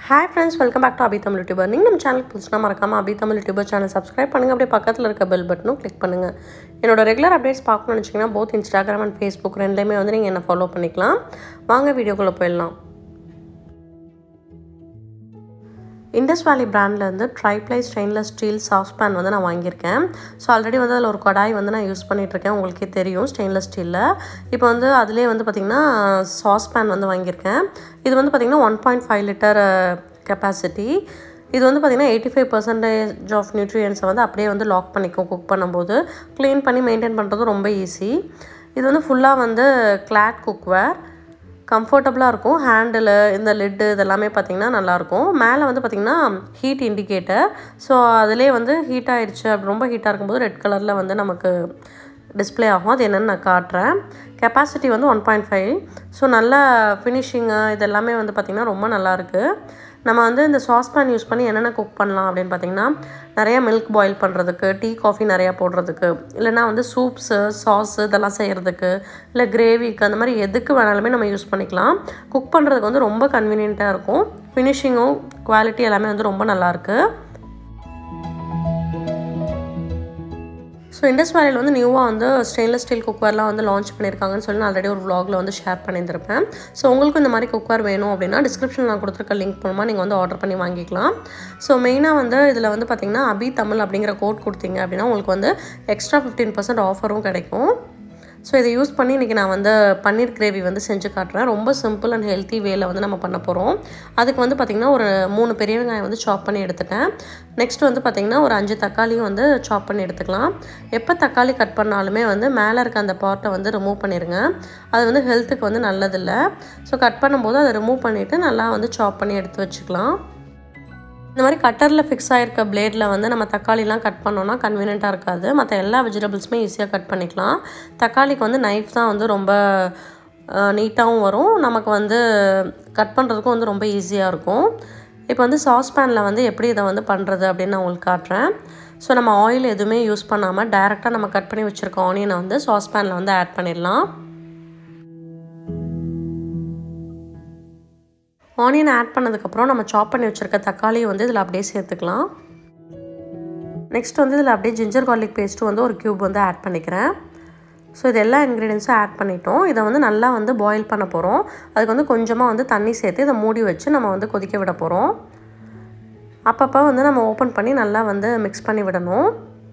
hi friends welcome back to Abhi Tamil YouTuber நீங்கள் நம்ம சேனலுக்கு புதுசுனா மறக்காமல் Abhi Tamil YouTuber channel subscribe பண்ணுங்கள் அப்படியே பக்கத்தில் இருக்க பெல் பட்டனும் கிளிக் பண்ணுங்கள் என்னோட ரெகுலர் அப்டேட்ஸ் பார்க்கணும்னு நினச்சிங்கன்னா போத் இன்ஸ்டாகிராம் அண்ட் ஃபேஸ்புக் ரெண்டுலேயுமே வந்து நீங்கள் என்ன ஃபாலோ பண்ணிக்கலாம் வாங்க வீடியோக்குள்ளே போயிடலாம் இண்டஸ் வேலி பிராண்ட்லேருந்து triply stainless steel soft pan வந்து நான் வாங்கியிருக்கேன் ஸோ ஆல்ரெடி வந்து அதில் ஒரு கடாய் வந்து நான் யூஸ் பண்ணிகிட்ருக்கேன் உங்களுக்கே தெரியும் ஸ்டெயின்லெஸ் ஸ்டீலில் இப்போ வந்து அதிலே வந்து பார்த்திங்கன்னா சாஸ் பேன் வந்து வாங்கியிருக்கேன் இது வந்து பார்த்திங்கன்னா one point five litre capacity இது வந்து பார்த்திங்கன்னா எயிட்டி ஃபைவ் பர்சன்டேஜ் ஆஃப் நியூட்ரியன்ஸை வந்து அப்படியே வந்து லாக் பண்ணிக்கும் குக் பண்ணும்போது க்ளீன் பண்ணி மெயின்டைன் பண்ணுறது ரொம்ப ஈஸி இது வந்து ஃபுல்லாக வந்து கிளாட் குக்வேர் கம்ஃபர்டபுளாக இருக்கும் ஹேண்டில் இந்த லிட்டு இதெல்லாமே பார்த்திங்கன்னா நல்லாயிருக்கும் மேலே வந்து பார்த்திங்கன்னா ஹீட் இண்டிகேட்டர் ஸோ அதிலே வந்து ஹீட் ஆகிடுச்சு அப்படி ரொம்ப ஹீட்டாக இருக்கும்போது ரெட் கலரில் வந்து நமக்கு டிஸ்பிளே ஆகும் அது என்னென்னு நான் காட்டுறேன் கெப்பாசிட்டி வந்து ஒன் பாயிண்ட் ஃபைவ் ஸோ நல்ல ஃபினிஷிங்கு இதெல்லாமே வந்து பார்த்திங்கன்னா ரொம்ப நல்லாயிருக்கு நம்ம வந்து இந்த சாஸ்பேன் யூஸ் பண்ணி என்னென்ன குக் பண்ணலாம் அப்படின்னு பார்த்திங்கன்னா நிறையா மில்க் பாயில் பண்ணுறதுக்கு டீ காஃபி நிறையா போடுறதுக்கு இல்லைனா வந்து சூப்ஸு சாஸு இதெல்லாம் செய்கிறதுக்கு இல்லை கிரேவிக்கு அந்த மாதிரி எதுக்கு வேணாலுமே நம்ம யூஸ் பண்ணிக்கலாம் குக் பண்ணுறதுக்கு வந்து ரொம்ப கன்வீனியண்ட்டாக இருக்கும் ஃபினிஷிங்கும் குவாலிட்டி எல்லாமே வந்து ரொம்ப நல்லாயிருக்கு ஸோ இண்டஸ் வேலையில் வந்து நியூவாக வந்து ஸ்டெயின்லெஸ் ஸ்டீல் குக்வேர்லாம் வந்து லான்ச் பண்ணியிருக்காங்கன்னு சொல்லி நான் ஆல்ரெடி ஒரு vlogல வந்து ஷேர் பண்ணியிருந்திருப்பேன் ஸோ உங்களுக்கும் இந்த மாதிரி குக்வேர் வேணும் அப்படின்னா டிஸ்கிரிப்ஷனில் நான் கொடுத்துருக்க லிங்க் மூலமாக நீங்கள் வந்து ஆர்டர் பண்ணி வாங்கிக்கலாம் ஸோ மெயினாக வந்து இதில் வந்து பார்த்திங்கன்னா அபி தமிழ் அப்படிங்கிற கோட் கொடுத்தீங்க அப்படின்னா உங்களுக்கு வந்து எக்ஸ்ட்ரா ஃபிஃப்டீன் பர்சன்ட் ஆஃபரும் கிடைக்கும் ஸோ இதை யூஸ் பண்ணி இன்றைக்கி நான் வந்து பன்னீர் கிரேவி வந்து செஞ்சு காட்டுறேன் ரொம்ப சிம்பிள் அண்ட் ஹெல்த்தி வேல வந்து நம்ம பண்ண போகிறோம் அதுக்கு வந்து பார்த்திங்கன்னா ஒரு மூணு பெரிய வெங்காயம் வந்து சாப் பண்ணி எடுத்துட்டேன் நெக்ஸ்ட் வந்து பார்த்திங்கன்னா ஒரு அஞ்சு தக்காளியும் வந்து சாப் பண்ணி எடுத்துக்கலாம் எப்போ தக்காளி கட் பண்ணாலுமே வந்து மேலே இருக்க அந்த பார்ட்டை வந்து ரிமூவ் பண்ணிடுங்க அது வந்து ஹெல்த்துக்கு வந்து நல்லதில்லை ஸோ கட் பண்ணும்போது அதை ரிமூவ் பண்ணிவிட்டு நல்லா வந்து சாப் பண்ணி எடுத்து வச்சுக்கலாம் இந்த மாதிரி கட்டரில் ஃபிக்ஸ் ஆகிருக்க பிளேடில் வந்து நம்ம தக்காளிலாம் கட் பண்ணோன்னா கன்வீனியண்ட்டாக இருக்காது மற்ற எல்லா வெஜிடபிள்ஸுமே ஈஸியாக கட் பண்ணிக்கலாம் தக்காளிக்கு வந்து நைஃப் தான் வந்து ரொம்ப நீட்டாகவும் வரும் நமக்கு வந்து கட் பண்ணுறதுக்கும் வந்து ரொம்ப ஈஸியாக இருக்கும் இப்போ வந்து சாஸ்பேனில் வந்து எப்படி இதை வந்து பண்ணுறது அப்படின்னு நான் உங்களுக்கு காட்டுறேன் ஸோ நம்ம ஆயில் எதுவுமே யூஸ் பண்ணாமல் டேரெக்டாக நம்ம கட் பண்ணி வச்சுருக்க ஆனியனை வந்து சாஸ்பேனில் வந்து ஆட் பண்ணிடலாம் ஆனியன் ஆட் பண்ணதுக்கப்புறம் நம்ம சாப் பண்ணி வச்சுருக்க தக்காளியை வந்து இதில் அப்படியே சேர்த்துக்கலாம் நெக்ஸ்ட் வந்து இதில் அப்படியே ஜிஞ்சர் கார்லிக் பேஸ்ட்டு வந்து ஒரு க்யூப் வந்து ஆட் பண்ணிக்கிறேன் ஸோ இது எல்லா இன்க்ரீடியன்ஸும் ஆட் பண்ணிட்டோம் இதை வந்து நல்லா வந்து பாயில் பண்ண போகிறோம் அதுக்கு வந்து கொஞ்சமாக வந்து தண்ணி சேர்த்து இதை மூடி வச்சு நம்ம வந்து கொதிக்க விட போகிறோம் அப்பப்போ வந்து நம்ம ஓப்பன் பண்ணி நல்லா வந்து மிக்ஸ் பண்ணி விடணும்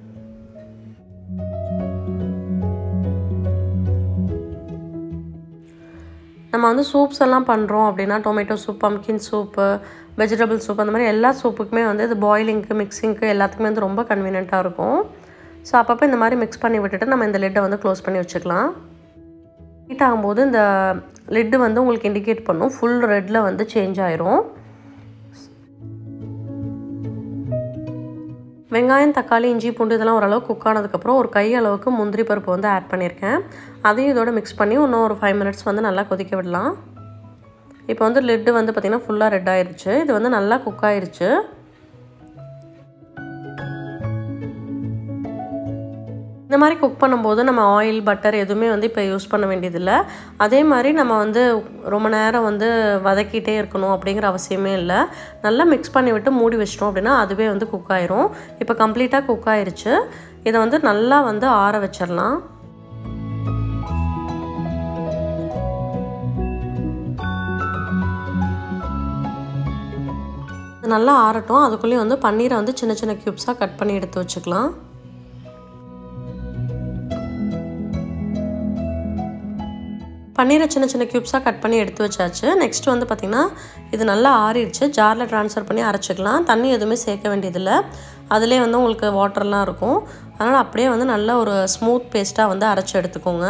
நம்ம வந்து சூப்ஸ் எல்லாம் பண்ணுறோம் அப்படின்னா tomato soup pumpkin soup vegetable soup அந்த மாதிரி எல்லா சூப்புக்குமே வந்து இது பாயிலிங்க்கு மிக்சிங்க்கு எல்லாத்துக்குமே வந்து ரொம்ப கன்வீனியண்ட்டாக இருக்கும் ஸோ அப்பப்போ இந்த மாதிரி மிக்ஸ் பண்ணி விட்டுட்டு நம்ம இந்த லிட்டை வந்து க்ளோஸ் பண்ணி வச்சுக்கலாம் ஹீட் ஆகும்போது இந்த லிட்டு வந்து உங்களுக்கு இண்டிகேட் பண்ணும் ஃபுல் ரெட்டில் வந்து சேஞ்ச் ஆயிரும் வெங்காயம் தக்காளி இஞ்சி பூண்டு இதெல்லாம் ஓரளவு குக் ஆனதுக்கப்புறம் ஒரு கை அளவுக்கு முந்திரி பருப்பு வந்து ஆட் பண்ணியிருக்கேன் அதையும் இதோட மிக்ஸ் பண்ணி இன்னும் ஒரு ஃபைவ் மினிட்ஸ் வந்து நல்லா கொதிக்க விடலாம் இப்போ வந்து லிட்டு வந்து பார்த்திங்கன்னா ஃபுல்லாக ரெட் ஆயிடுச்சு இது வந்து நல்லா குக் ஆயிடுச்சு இந்த மாதிரி குக் பண்ணும்போது நம்ம ஆயில் பட்டர் எதுவுமே வந்து இப்போ யூஸ் பண்ண வேண்டியதில்லை அதே மாதிரி நம்ம வந்து ரொம்ப நேரம் வந்து வதக்கிட்டே இருக்கணும் அப்படிங்கிற அவசியமே இல்லை நல்லா மிக்ஸ் பண்ணி விட்டு மூடி வச்சிட்டோம் அப்படின்னா அதுவே வந்து குக் ஆயிரும் இப்போ கம்ப்ளீட்டாக குக் ஆயிருச்சு இதை வந்து நல்லா வந்து ஆற வச்சிடலாம் நல்லா ஆறட்டும் அதுக்குள்ளேயே வந்து பன்னீரை வந்து சின்ன சின்ன க்யூப்ஸாக கட் பண்ணி எடுத்து வச்சுக்கலாம் பன்னீரை சின்ன சின்ன க்யூப்ஸாக கட் பண்ணி எடுத்து வச்சாச்சு நெக்ஸ்ட் வந்து பார்த்திங்கன்னா இது நல்லா ஆறிடுச்சு ஜாரில் ட்ரான்ஸ்ஃபர் பண்ணி அரைச்சிக்கலாம் தண்ணி எதுவுமே சேர்க்க வேண்டியதில்லை அதிலே வந்து உங்களுக்கு வாட்டர்லாம் இருக்கும் அதனால் அப்படியே வந்து நல்ல ஒரு ஸ்மூத் பேஸ்ட்டாக வந்து அரைச்சி எடுத்துக்கோங்க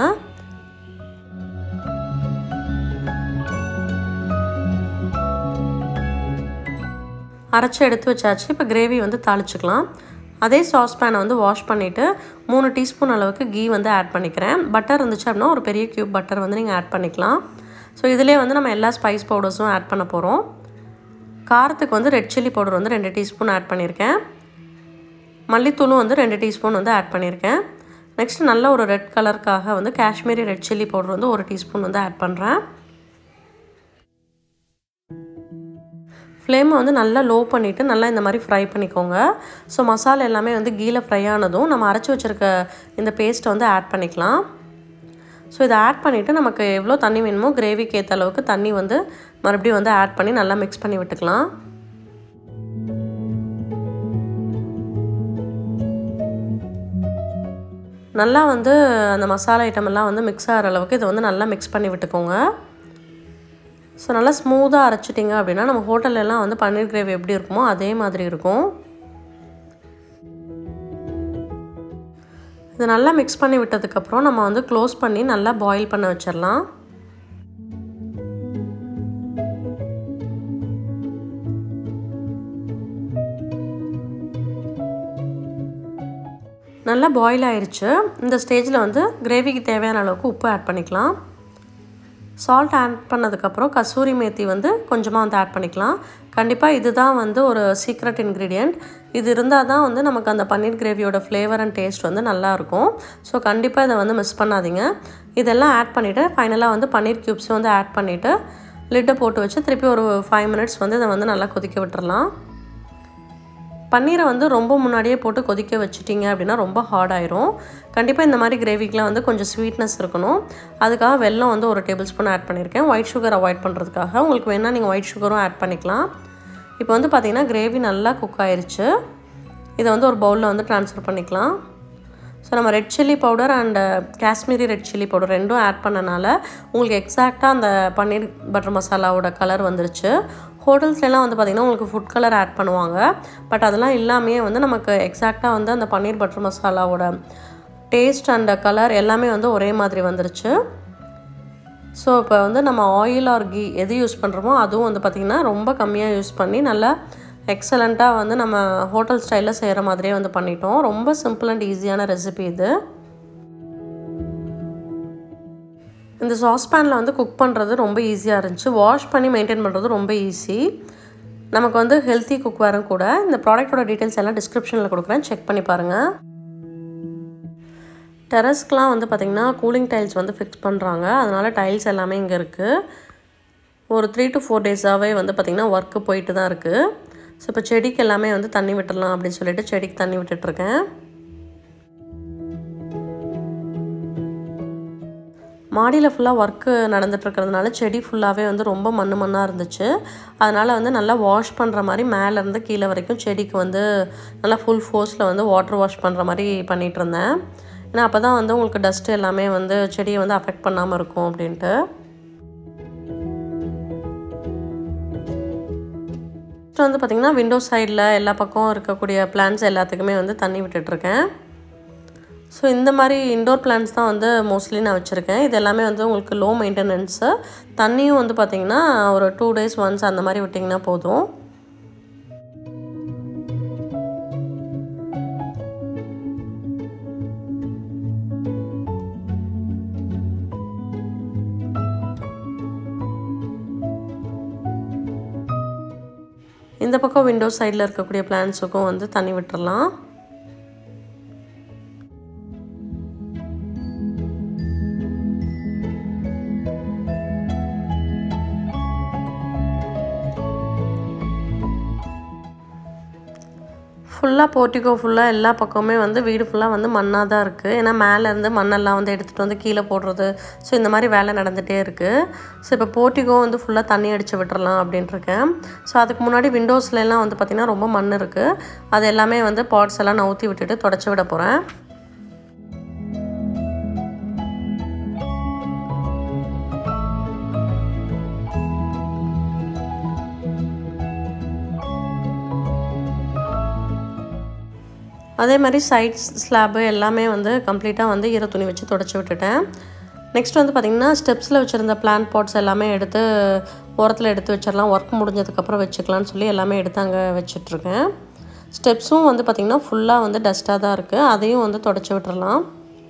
அரைச்சி எடுத்து வச்சாச்சு இப்போ கிரேவி வந்து தாளிச்சுக்கலாம் அதே சாஸ்பேனை வந்து வாஷ் பண்ணிவிட்டு மூணு டீஸ்பூன் அளவுக்கு கீ வந்து ஆட் பண்ணிக்கிறேன் பட்டர் இருந்துச்சு அப்படின்னா ஒரு பெரிய க்யூப் பட்டர் வந்து நீங்கள் ஆட் பண்ணிக்கலாம் ஸோ இதிலே வந்து நம்ம எல்லா ஸ்பைஸ் பவுடர்ஸும் ஆட் பண்ண போகிறோம் காரத்துக்கு வந்து ரெட் சில்லி பவுடர் வந்து ரெண்டு டீஸ்பூன் ஆட் பண்ணியிருக்கேன் மல்லித்தூளும் வந்து ரெண்டு டீஸ்பூன் வந்து ஆட் பண்ணியிருக்கேன் நெக்ஸ்ட் நல்ல ஒரு ரெட் கலருக்காக வந்து காஷ்மீரி ரெட் சில்லி பவுடர் வந்து ஒரு டீஸ்பூன் வந்து ஆட் பண்ணுறேன் ஃப்ளேமை வந்து நல்லா லோ பண்ணிவிட்டு நல்லா இந்த மாதிரி ஃப்ரை பண்ணிக்கோங்க ஸோ மசாலா எல்லாமே வந்து கீழே ஃப்ரை ஆனதும் நம்ம அரைச்சி வச்சுருக்க இந்த பேஸ்ட்டை வந்து ஆட் பண்ணிக்கலாம் ஸோ இதை ஆட் பண்ணிவிட்டு நமக்கு எவ்வளோ தண்ணி வேணுமோ கிரேவிக்கு ஏற்ற அளவுக்கு தண்ணி வந்து மறுபடியும் வந்து ஆட் பண்ணி நல்லா மிக்ஸ் பண்ணி விட்டுக்கலாம் நல்லா வந்து அந்த மசாலா ஐட்டம் எல்லாம் வந்து மிக்ஸ் ஆகிற அளவுக்கு இதை வந்து நல்லா மிக்ஸ் பண்ணி விட்டுக்கோங்க ஸோ நல்லா ஸ்மூத்தாக அரைச்சிட்டிங்க அப்படின்னா நம்ம ஹோட்டல்லலாம் வந்து பன்னீர் கிரேவி எப்படி இருக்குமோ அதே மாதிரி இருக்கும் இது நல்லா மிக்ஸ் பண்ணி விட்டதுக்கப்புறம் நம்ம வந்து க்ளோஸ் பண்ணி நல்லா பாயில் பண்ண வச்சிடலாம் நல்லா பாயில் ஆயிடுச்சு இந்த ஸ்டேஜில் வந்து கிரேவிக்கு தேவையான அளவுக்கு உப்பு ஆட் பண்ணிக்கலாம் சால்ட் ஆட் பண்ணதுக்கப்புறம் கசூரி மேத்தி வந்து கொஞ்சமாக வந்து ஆட் பண்ணிக்கலாம் கண்டிப்பாக இதுதான் வந்து ஒரு சீக்ரெட் இன்க்ரீடியண்ட் இது இருந்தால் தான் வந்து நமக்கு அந்த பன்னீர் கிரேவியோட ஃப்ளேவர் அண்ட் டேஸ்ட் வந்து நல்லாயிருக்கும் ஸோ கண்டிப்பாக இதை வந்து மிஸ் பண்ணாதீங்க இதெல்லாம் ஆட் பண்ணிவிட்டு ஃபைனலாக வந்து பன்னீர் க்யூப்ஸும் வந்து ஆட் பண்ணிவிட்டு லிட்டை போட்டு வச்சு திருப்பி ஒரு ஃபைவ் மினிட்ஸ் வந்து இதை வந்து நல்லா கொதிக்க விட்டுறலாம் பன்னீரை வந்து ரொம்ப முன்னாடியே போட்டு கொதிக்க வச்சுட்டிங்க அப்படின்னா ரொம்ப ஹார்ட் ஆயிரும் கண்டிப்பாக இந்த மாதிரி கிரேவிக்கெலாம் வந்து கொஞ்சம் ஸ்வீட்னஸ் இருக்கணும் அதுக்காக வெல்லம் வந்து ஒரு டேபிள் ஸ்பூன் ஆட் பண்ணியிருக்கேன் ஒயிட் சுகர் அவாய்ட் பண்ணுறதுக்காக உங்களுக்கு வேணால் நீங்கள் ஒயிட் சுகரும் ஆட் பண்ணிக்கலாம் இப்போ வந்து பார்த்திங்கன்னா கிரேவி நல்லா குக் ஆயிருச்சு இதை வந்து ஒரு பவுலில் வந்து ட்ரான்ஸ்ஃபர் பண்ணிக்கலாம் ஸோ நம்ம red chilli powder and Kashmiri red chilli powder ரெண்டும் ஆட் பண்ணனால உங்களுக்கு எக்ஸாக்டாக அந்த பன்னீர் பட்டர் மசாலாவோட கலர் வந்துருச்சு ஹோட்டல்ஸ்லாம் வந்து பார்த்திங்கன்னா உங்களுக்கு ஃபுட் கலர் ஆட் பண்ணுவாங்க பட் அதெல்லாம் இல்லாமையே வந்து நமக்கு எக்ஸாக்டாக வந்து அந்த பன்னீர் பட்டர் மசாலாவோட டேஸ்ட் அண்ட் கலர் எல்லாமே வந்து ஒரே மாதிரி வந்துருச்சு ஸோ இப்போ வந்து நம்ம ஆயில் ஆர் கீ எது யூஸ் பண்ணுறோமோ அதுவும் வந்து பார்த்திங்கன்னா ரொம்ப கம்மியாக யூஸ் பண்ணி நல்லா எக்ஸலண்ட்டாக வந்து நம்ம ஹோட்டல் ஸ்டைலில் செய்கிற மாதிரியே வந்து பண்ணிட்டோம் ரொம்ப சிம்பிள் அண்ட் ஈஸியான ரெசிபி இது இந்த சாஸ்பேனில் வந்து குக் பண்ணுறது ரொம்ப ஈஸியாக இருந்துச்சு வாஷ் பண்ணி மெயின்டைன் பண்ணுறது ரொம்ப ஈஸி நமக்கு வந்து ஹெல்த்தி குக்வேரும் கூட இந்த ப்ராடக்ட்டோட டீட்டெயில்ஸ் எல்லாம் டிஸ்கிரிப்ஷனில் கொடுக்குறேன் செக் பண்ணி பாருங்கள் டெரஸ்க்கெலாம் வந்து பார்த்திங்கன்னா கூலிங் டைல்ஸ் வந்து ஃபிக்ஸ் பண்ணுறாங்க அதனால் டைல்ஸ் எல்லாமே இங்கே இருக்குது ஒரு த்ரீ டு ஃபோர் டேஸாகவே வந்து பார்த்திங்கன்னா ஒர்க்கு போயிட்டு தான் இருக்குது ஸோ இப்போ செடிக்கு எல்லாமே வந்து தண்ணி விட்டுடலாம் அப்படின்னு சொல்லிட்டு செடிக்கு தண்ணி விட்டுட்ருக்கேன் மாடியில் ஃபுல்லாக ஒர்க்கு நடந்துட்டுருக்கிறதுனால செடி ஃபுல்லாகவே வந்து ரொம்ப மண்ணு மண்ணாக இருந்துச்சு அதனால் வந்து நல்லா வாஷ் பண்ணுற மாதிரி மேலேருந்து கீழே வரைக்கும் செடிக்கு வந்து நல்லா ஃபுல் ஃபோர்ஸில் வந்து வாட்டர் வாஷ் பண்ணுற மாதிரி பண்ணிகிட்டு இருந்தேன் ஏன்னா அப்போ தான் வந்து உங்களுக்கு டஸ்ட்டு எல்லாமே வந்து செடியை வந்து அஃபெக்ட் பண்ணாமல் இருக்கும் அப்படின்ட்டு நெக்ஸ்ட் வந்து பார்த்திங்கன்னா விண்டோ சைடில் எல்லா பக்கம் இருக்கக்கூடிய பிளான்ஸ் எல்லாத்துக்குமே வந்து தண்ணி விட்டுட்ருக்கேன் ஸோ இந்த மாதிரி இண்டோர் பிளான்ஸ் தான் வந்து மோஸ்ட்லி நான் வச்சுருக்கேன் இது எல்லாமே வந்து உங்களுக்கு லோ மெயின்டெனன்ஸு தண்ணியும் வந்து பார்த்திங்கன்னா ஒரு டூ டேஸ் ஒன்ஸ் அந்த மாதிரி விட்டிங்கன்னா போதும் இந்த பக்கம் விண்டோ சைடில் இருக்கக்கூடிய பிளான்ஸுக்கும் வந்து தண்ணி விட்டுறலாம் ஃபுல்லாக போர்ட்டிகோ ஃபுல்லாக எல்லா பக்கமுமே வந்து வீடு ஃபுல்லாக வந்து மண்ணாக தான் இருக்குது ஏன்னா மேலேருந்து மண்ணெல்லாம் வந்து எடுத்துகிட்டு வந்து கீழே போடுறது ஸோ இந்த மாதிரி வேலை நடந்துகிட்டே இருக்குது ஸோ இப்போ போர்ட்டிகோ வந்து ஃபுல்லாக தண்ணி அடித்து விட்டுறலாம் அப்படின்ட்டுருக்கேன் ஸோ அதுக்கு முன்னாடி விண்டோஸ்லாம் வந்து பார்த்திங்கன்னா ரொம்ப மண் இருக்குது அது எல்லாமே வந்து பாட்ஸ் எல்லாம் நவுத்தி விட்டுட்டு தொடச்சி விட போகிறேன் அதே மாதிரி சைட்ஸ் ஸ்லாப்பு எல்லாமே வந்து கம்ப்ளீட்டாக வந்து ஈர துணி வச்சு தொடச்சி விட்டுட்டேன் நெக்ஸ்ட் வந்து பார்த்திங்கன்னா ஸ்டெப்ஸில் வச்சுருந்த பிளான்ட் பாட்ஸ் எல்லாமே எடுத்து ஓரத்தில் எடுத்து வச்சிடலாம் ஒர்க் முடிஞ்சதுக்கப்புறம் வச்சுக்கலாம்னு சொல்லி எல்லாமே எடுத்து அங்கே வச்சிட்ருக்கேன் ஸ்டெப்ஸும் வந்து பார்த்திங்கன்னா ஃபுல்லாக வந்து டஸ்ட்டாக தான் இருக்குது அதையும் வந்து தொடச்சி விட்டுறலாம்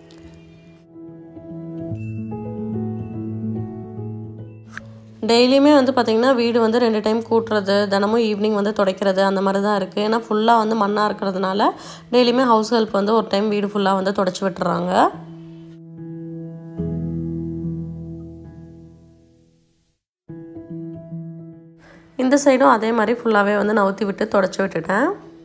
டெய்லியுமே வந்து பார்த்திங்கன்னா வீடு வந்து ரெண்டு டைம் கூட்டுறது தினமும் ஈவினிங் வந்து துடைக்கிறது அந்த மாதிரி தான் இருக்குது ஏன்னா ஃபுல்லாக வந்து மண்ணாக இருக்கிறதுனால டெய்லியுமே ஹவுஸ் ஹெல்ப் வந்து ஒரு டைம் வீடு ஃபுல்லாக வந்து தொடச்சி விட்டுறாங்க இந்த சைடும் அதே மாதிரி ஃபுல்லாகவே வந்து நவுத்தி விட்டு தொடச்சி விட்டுட்டேன்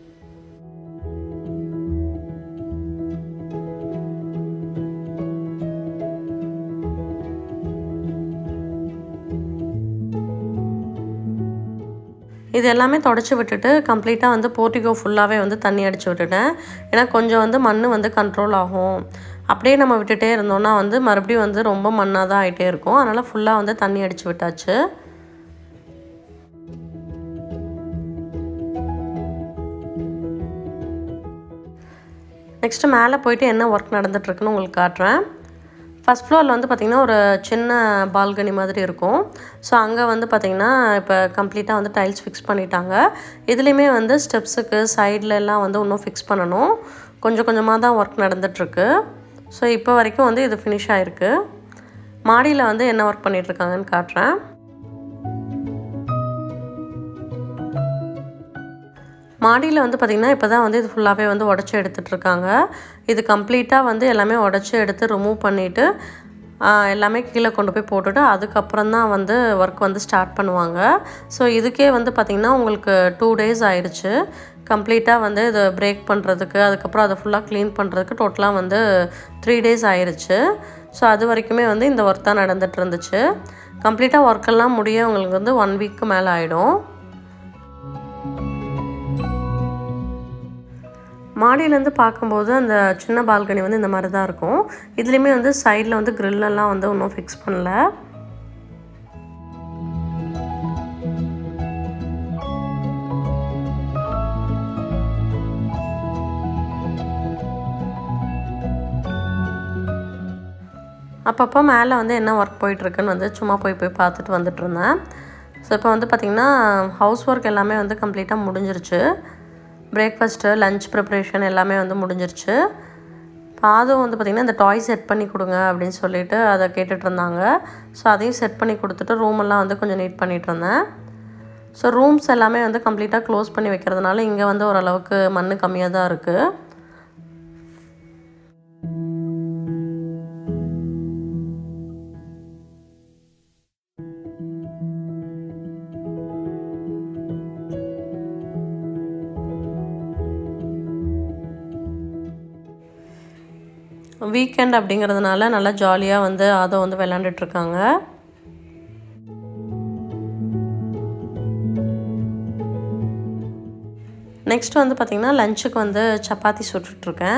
இது எல்லாமே தொடச்சி விட்டுட்டு கம்ப்ளீட்டாக வந்து போர்ட்டிகோ ஃபுல்லாகவே வந்து தண்ணி அடித்து விட்டுட்டேன் ஏன்னா கொஞ்சம் வந்து மண் வந்து கண்ட்ரோல் ஆகும் அப்படியே நம்ம விட்டுட்டே இருந்தோம்னா வந்து மறுபடியும் வந்து ரொம்ப மண்ணாக தான் ஆகிட்டே இருக்கும் அதனால் ஃபுல்லாக வந்து தண்ணி அடித்து விட்டாச்சு நெக்ஸ்ட்டு மேலே போயிட்டு என்ன ஒர்க் நடந்துகிட்ருக்குன்னு உங்களுக்கு காட்டுறேன் ஃபஸ்ட் ஃப்ளோரில் வந்து பார்த்திங்கன்னா ஒரு சின்ன பால்கனி மாதிரி இருக்கும் ஸோ அங்கே வந்து பார்த்திங்கன்னா இப்போ கம்ப்ளீட்டாக வந்து டைல்ஸ் ஃபிக்ஸ் பண்ணிட்டாங்க இதுலேயுமே வந்து ஸ்டெப்ஸுக்கு சைடில் எல்லாம் வந்து இன்னும் ஃபிக்ஸ் பண்ணணும் கொஞ்சம் கொஞ்சமாக தான் ஒர்க் நடந்துகிட்ருக்கு ஸோ இப்போ வரைக்கும் வந்து இது ஃபினிஷ் ஆகிருக்கு மாடியில் வந்து என்ன ஒர்க் பண்ணிகிட்ருக்காங்கன்னு காட்டுறேன் மாடியில் வந்து பார்த்திங்கன்னா இப்போ தான் வந்து இது ஃபுல்லாகவே வந்து உடச்சி எடுத்துகிட்ருக்காங்க இது கம்ப்ளீட்டாக வந்து எல்லாமே உடச்சி எடுத்து ரிமூவ் பண்ணிவிட்டு எல்லாமே கீழே கொண்டு போய் போட்டுட்டு அதுக்கப்புறம் தான் வந்து ஒர்க் வந்து ஸ்டார்ட் பண்ணுவாங்க ஸோ இதுக்கே வந்து பார்த்திங்கன்னா உங்களுக்கு டூ டேஸ் ஆயிடுச்சு கம்ப்ளீட்டாக வந்து இதை பிரேக் பண்ணுறதுக்கு அதுக்கப்புறம் அதை ஃபுல்லாக க்ளீன் பண்ணுறதுக்கு டோட்டலாக வந்து த்ரீ டேஸ் ஆயிடுச்சு ஸோ அது வரைக்குமே வந்து இந்த ஒர்க் தான் நடந்துகிட்டு இருந்துச்சு கம்ப்ளீட்டாக ஒர்க்கெல்லாம் முடிய உங்களுக்கு வந்து ஒன் வீக்கு மேலே ஆகிடும் மாடியிலேருந்து பார்க்கும்போது அந்த சின்ன பால்கனி வந்து இந்த மாதிரி தான் இருக்கும் இதுலேயுமே வந்து சைடில் வந்து க்ரில்லெல்லாம் வந்து இன்னும் ஃபிக்ஸ் பண்ணல அப்பப்போ மேலே வந்து என்ன ஒர்க் போயிட்டுருக்குன்னு வந்து சும்மா போய் போய் பார்த்துட்டு வந்துட்டு இருந்தேன் ஸோ இப்போ வந்து பார்த்திங்கன்னா ஹவுஸ் ஒர்க் எல்லாமே வந்து கம்ப்ளீட்டாக முடிஞ்சிருச்சு பிரேக்ஃபாஸ்ட்டு லஞ்ச் ப்ரிப்ரேஷன் எல்லாமே வந்து முடிஞ்சிருச்சு அதுவும் வந்து பார்த்திங்கன்னா இந்த டாய் செட் பண்ணி கொடுங்க அப்படின்னு சொல்லிட்டு அதை கேட்டுட்டு இருந்தாங்க ஸோ அதையும் செட் பண்ணி கொடுத்துட்டு ரூமெல்லாம் வந்து கொஞ்சம் நீட் பண்ணிகிட்டு இருந்தேன் ஸோ ரூம்ஸ் எல்லாமே வந்து கம்ப்ளீட்டாக க்ளோஸ் பண்ணி வைக்கிறதுனால இங்கே வந்து ஓரளவுக்கு மண் கம்மியாக தான் இருக்குது வீக்கெண்ட் அப்படிங்கிறதுனால நல்லா ஜாலியாக வந்து அதை வந்து விளாண்டுட்ருக்காங்க நெக்ஸ்ட் வந்து பார்த்திங்கன்னா லஞ்சுக்கு வந்து சப்பாத்தி சுட்டுட்ருக்கேன்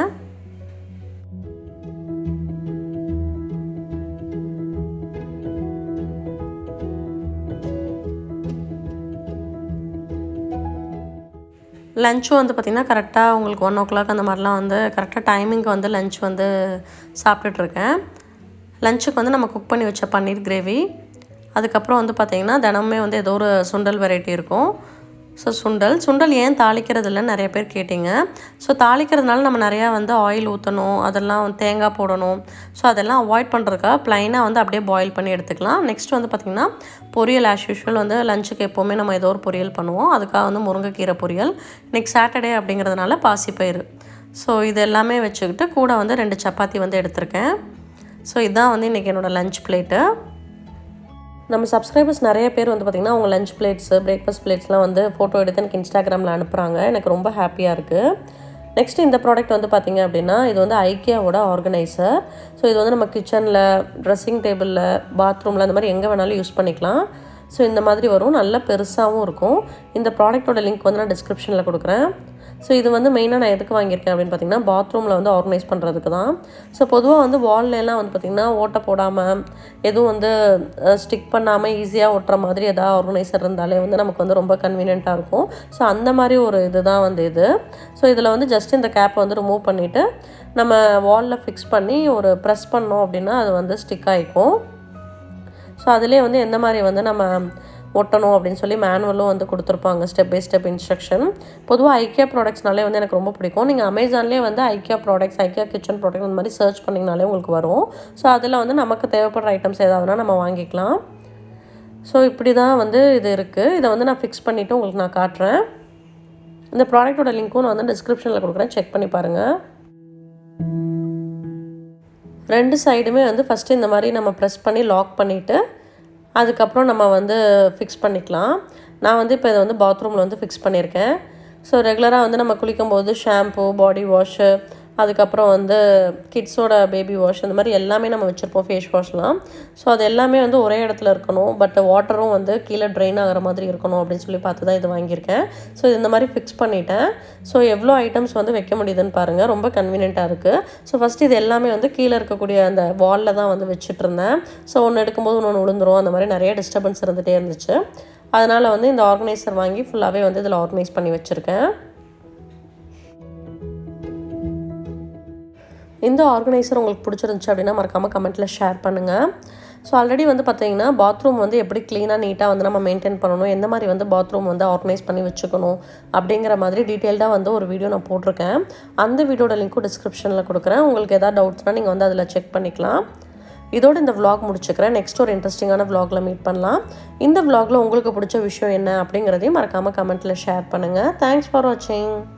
லஞ்சும் வந்து பார்த்திங்கன்னா கரெக்டாக உங்களுக்கு ஒன் ஓ கிளாக் அந்த மாதிரிலாம் வந்து கரெக்டாக டைமிங்க்கு வந்து லஞ்ச் வந்து சாப்பிட்டுட்ருக்கேன் லஞ்சுக்கு வந்து நம்ம குக் பண்ணி வச்ச பன்னீர் கிரேவி அதுக்கப்புறம் வந்து பார்த்திங்கன்னா தினமுமே வந்து ஏதோ ஒரு சுண்டல் வெரைட்டி இருக்கும் ஸோ சுண்டல் சுண்டல் ஏன் தாளிக்கிறது இல்லைன்னு நிறைய பேர் கேட்டிங்க ஸோ தாளிக்கிறதுனால நம்ம நிறையா வந்து ஆயில் ஊற்றணும் அதெல்லாம் தேங்காய் போடணும் ஸோ அதெல்லாம் அவாய்ட் பண்ணுறதுக்காக ப்ளைனாக வந்து அப்படியே பாயில் பண்ணி எடுத்துக்கலாம் நெக்ஸ்ட் வந்து பார்த்திங்கன்னா பொரியல் ஆஸ் யூஷுவல் வந்து லஞ்சுக்கு எப்போவுமே நம்ம ஏதோ ஒரு பொரியல் பண்ணுவோம் அதுக்காக வந்து முருங்கைக்கீரை பொரியல் இன்றைக்கி சாட்டர்டே அப்படிங்கிறதுனால பாசிப்பயிறு ஸோ இது எல்லாமே வச்சுக்கிட்டு கூட வந்து ரெண்டு சப்பாத்தி வந்து எடுத்திருக்கேன் ஸோ இதுதான் வந்து இன்றைக்கி என்னோடய லஞ்ச் பிளேட்டு நம்ம சப்ஸ்கிரைபர்ஸ் நிறைய பேர் வந்து பார்த்திங்கன்னா அவங்க லஞ்ச் பிளேட்ஸு பிரேக்ஃபாஸ்ட் பிளேட்ஸ்லாம் வந்து ஃபோட்டோ எடுத்து எனக்கு இன்ஸ்டாகிராமில் அனுப்புகிறாங்க எனக்கு ரொம்ப ஹாப்பியாக இருக்குது நெக்ஸ்ட் இந்த ப்ராடக்ட் வந்து பார்த்திங்க அப்படின்னா இது வந்து ஐக்கியாவோட ஆர்கனைசர் ஸோ இது வந்து நம்ம கிச்சனில் ட்ரெஸ்ஸிங் டேபிளில் பாத்ரூமில் அந்த மாதிரி எங்கே வேணாலும் யூஸ் பண்ணிக்கலாம் ஸோ இந்த மாதிரி வரும் நல்ல பெருசாகவும் இருக்கும் இந்த ப்ராடக்ட்டோட லிங்க் வந்து நான் டிஸ்கிரிப்ஷனில் கொடுக்குறேன் ஸோ இது வந்து மெயினாக நான் எதுக்கு வாங்கியிருக்கேன் அப்படின்னு பார்த்தீங்கன்னா பாத்ரூமில் வந்து ஆர்கனைஸ் பண்ணுறதுக்கு தான் ஸோ பொதுவாக வந்து வால்லலாம் வந்து பார்த்திங்கன்னா ஓட்டை போடாமல் எதுவும் வந்து ஸ்டிக் பண்ணாமல் ஈஸியாக ஒட்டுற மாதிரி எதாவது ஆர்கனைசர் இருந்தாலே வந்து நமக்கு வந்து ரொம்ப கன்வீனியண்ட்டாக இருக்கும் ஸோ அந்த மாதிரி ஒரு இது தான் வந்து இது ஸோ இதில் வந்து ஜஸ்ட் இந்த கேப்பை வந்து ரிமூவ் பண்ணிவிட்டு நம்ம வாலில் ஃபிக்ஸ் பண்ணி ஒரு ப்ரெஸ் பண்ணோம் அப்படின்னா அது வந்து ஸ்டிக் ஆகிக்கும் ஸோ அதிலே வந்து எந்த மாதிரி வந்து நம்ம ஒட்டணும் அப்படின்னு சொல்லி மேனுவலும் வந்து கொடுத்துருப்பாங்க ஸ்டெப் பை ஸ்டெப் இன்ஸ்ட்ரக்ஷன் பொதுவாக ஐக்கியா ப்ராடக்ட்ஸ்னாலே வந்து எனக்கு ரொம்ப பிடிக்கும் நீங்கள் அமேசான்லேயே வந்து IKEA products IKEA kitchen product அந்த மாதிரி சர்ச் பண்ணிங்கனாலே உங்களுக்கு வரும் ஸோ அதில் வந்து நமக்கு தேவைப்படுற ஐட்டம்ஸ் ஏதாவதுனா நம்ம வாங்கிக்கலாம் ஸோ இப்படி தான் வந்து இது இருக்குது இதை வந்து நான் ஃபிக்ஸ் பண்ணிவிட்டு உங்களுக்கு நான் காட்டுறேன் இந்த ப்ராடக்ட்டோட லிங்க்கும் நான் வந்து டிஸ்கிரிப்ஷனில் கொடுக்குறேன் செக் பண்ணி பாருங்கள் ரெண்டு சைடுமே வந்து ஃபஸ்ட்டு இந்த மாதிரி நம்ம ப்ரெஸ் பண்ணி லாக் பண்ணிவிட்டு அதுக்கப்புறம் நம்ம வந்து ஃபிக்ஸ் பண்ணிக்கலாம் நான் வந்து இப்போ இதை வந்து பாத்ரூமில் வந்து ஃபிக்ஸ் பண்ணியிருக்கேன் ஸோ ரெகுலராக வந்து நம்ம குளிக்கும்போது ஷாம்பு பாடி வாஷு அதுக்கப்புறம் வந்து கிட்ஸோட பேபி வாஷ் இந்த மாதிரி எல்லாமே நம்ம வச்சுருப்போம் ஃபேஸ் வாஷ்லாம் ஸோ அது எல்லாமே வந்து ஒரே இடத்துல இருக்கணும் பட் வாட்டரும் வந்து கீழே ட்ரெயின் ஆகிற மாதிரி இருக்கணும் அப்படின்னு சொல்லி பார்த்து தான் இது வாங்கியிருக்கேன் ஸோ இது இந்த மாதிரி ஃபிக்ஸ் பண்ணிட்டேன் ஸோ எவ்வளோ ஐட்டம்ஸ் வந்து வைக்க முடியுதுன்னு பாருங்கள் ரொம்ப கன்வீனியண்ட்டாக இருக்குது ஸோ ஃபஸ்ட்டு இது எல்லாமே வந்து கீழே இருக்கக்கூடிய அந்த வாலில் தான் வந்து வச்சுட்டு இருந்தேன் ஸோ ஒன்று எடுக்கும்போது ஒன்று விழுந்துரும் அந்த மாதிரி நிறைய டிஸ்டர்பன்ஸ் இருந்துகிட்டே இருந்துச்சு அதனால் வந்து இந்த ஆர்கனைசர் வாங்கி ஃபுல்லாகவே வந்து இதில் ஆர்கனைஸ் பண்ணி வச்சுருக்கேன் இந்த ஆர்கனைசர் உங்களுக்கு பிடிச்சிருந்துச்சு அப்படின்னா மறக்காமல் கமெண்ட்டில் ஷேர் பண்ணுங்கள் ஸோ ஆல்ரெடி வந்து பார்த்தீங்கன்னா பாத்ரூம் வந்து எப்படி க்ளீனாக நீட்டாக வந்து நம்ம மெயின்டைன் பண்ணணும் எந்த மாதிரி வந்து பாத்ரூம் வந்து ஆர்கனைஸ் பண்ணி வச்சுக்கணும் அப்படிங்கிற மாதிரி டீட்டெயில்டாக வந்து ஒரு வீடியோ நான் போட்டிருக்கேன் அந்த வீடியோட லிங்க்கும் டிஸ்கிரிப்ஷனில் கொடுக்குறேன் உங்களுக்கு எதாவது டவுட்ஸ்னால் நீங்கள் வந்து அதில் செக் பண்ணிக்கலாம் இதோட இந்த vlog முடிச்சுக்கிறேன் நெக்ஸ்ட் ஒரு இன்ட்ரெஸ்டிங்கான vlogல மீட் பண்ணலாம் இந்த vlogல உங்களுக்கு பிடிச்ச விஷயம் என்ன அப்படிங்கிறதையும் மறக்காமல் கமெண்ட்டில் ஷேர் பண்ணுங்கள் தேங்க்ஸ் ஃபார் வாட்சிங்